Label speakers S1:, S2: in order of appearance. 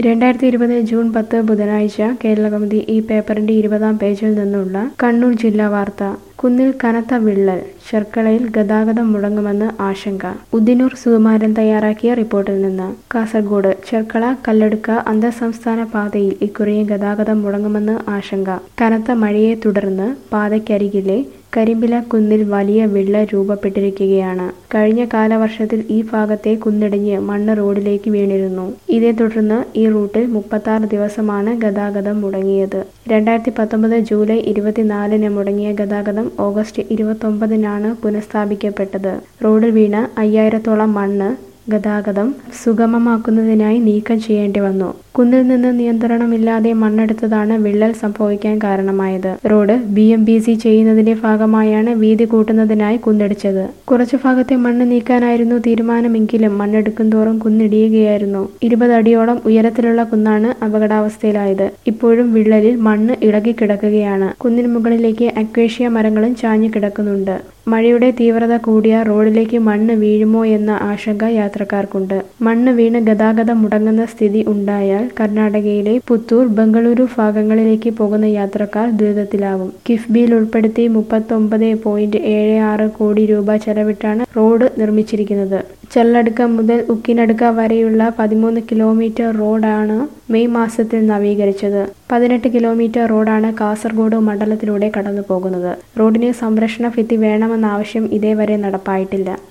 S1: രണ്ടായിരത്തി ഇരുപത് ജൂൺ പത്ത് ബുധനാഴ്ച കേരളകൗമുദി ഈ പേപ്പറിന്റെ ഇരുപതാം പേജിൽ നിന്നുള്ള കണ്ണൂർ ജില്ലാ വാർത്ത കുന്നിൽ കനത്ത വിള്ളൽ ചെർക്കളയിൽ ഗതാഗതം മുടങ്ങുമെന്ന് ആശങ്ക ഉദിനൂർ സുകുമാരൻ തയ്യാറാക്കിയ റിപ്പോർട്ടിൽ നിന്ന് കാസർഗോഡ് ചെർക്കള കല്ലെടുക്ക അന്തർസംസ്ഥാന പാതയിൽ ഇക്കുറിയും ഗതാഗതം മുടങ്ങുമെന്ന് ആശങ്ക കനത്ത മഴയെ തുടർന്ന് പാതയ്ക്കരികിലെ കരിമ്പില കുന്നിൽ വലിയ വിള്ളൽ രൂപപ്പെട്ടിരിക്കുകയാണ് കഴിഞ്ഞ കാലവർഷത്തിൽ ഈ ഭാഗത്തെ കുന്നിടിഞ്ഞ് മണ്ണ് റോഡിലേക്ക് വീണിരുന്നു ഇതേ തുടർന്ന് ഈ റൂട്ടിൽ മുപ്പത്താറ് ദിവസമാണ് ഗതാഗതം മുടങ്ങിയത് രണ്ടായിരത്തി പത്തൊമ്പത് ജൂലൈ ഇരുപത്തിനാലിന് മുടങ്ങിയ ഗതാഗതം ഓഗസ്റ്റ് ഇരുപത്തൊമ്പതിനാണ് പുനഃസ്ഥാപിക്കപ്പെട്ടത് റോഡിൽ വീണ അയ്യായിരത്തോളം മണ്ണ് ഗതാഗതം സുഗമമാക്കുന്നതിനായി നീക്കം ചെയ്യേണ്ടി വന്നു കുന്നിൽ നിന്ന് നിയന്ത്രണമില്ലാതെ മണ്ണെടുത്തതാണ് വിള്ളൽ സംഭവിക്കാൻ കാരണമായത് road B M B C ചെയ്യുന്നതിന്റെ ഭാഗമായാണ് വീതി കൂട്ടുന്നതിനായി കുന്നിടിച്ചത് കുറച്ചു ഭാഗത്തെ മണ്ണ് നീക്കാനായിരുന്നു തീരുമാനമെങ്കിലും മണ്ണെടുക്കും തോറും കുന്നിടിയുകയായിരുന്നു ഇരുപത് അടിയോളം ഉയരത്തിലുള്ള കുന്നാണ് അപകടാവസ്ഥയിലായത് ഇപ്പോഴും വിള്ളലിൽ മണ്ണ് ഇളകിക്കിടക്കുകയാണ് കുന്നിന് മുകളിലേക്ക് അക്വേഷ്യ മരങ്ങളും ചാഞ്ഞു കിടക്കുന്നുണ്ട് മഴയുടെ തീവ്രത കൂടിയ റോഡിലേക്ക് മണ്ണ് വീഴുമോ എന്ന ആശങ്ക യാത്രക്കാർക്കുണ്ട് മണ്ണ് വീണ് ഗതാഗതം മുടങ്ങുന്ന സ്ഥിതി ഉണ്ടായാൽ കർണാടകയിലെ പുത്തൂർ ബംഗളൂരു ഭാഗങ്ങളിലേക്ക് പോകുന്ന യാത്രക്കാർ ദുരിതത്തിലാവും കിഫ്ബിയിൽ ഉൾപ്പെടുത്തി മുപ്പത്തൊമ്പത് പോയിന്റ് ഏഴ് ആറ് കോടി രൂപ ചെലവിട്ടാണ് റോഡ് നിർമ്മിച്ചിരിക്കുന്നത് ചെള്ളടുക്ക മുതൽ ഉക്കിനടുക്ക വരെയുള്ള പതിമൂന്ന് കിലോമീറ്റർ റോഡാണ് മെയ് മാസത്തിൽ നവീകരിച്ചത് പതിനെട്ട് കിലോമീറ്റർ റോഡാണ് കാസർഗോഡ് മണ്ഡലത്തിലൂടെ കടന്നു പോകുന്നത് റോഡിന് സംരക്ഷണ ഭിത്തി വേണമെന്ന ആവശ്യം ഇതേവരെ നടപ്പായിട്ടില്ല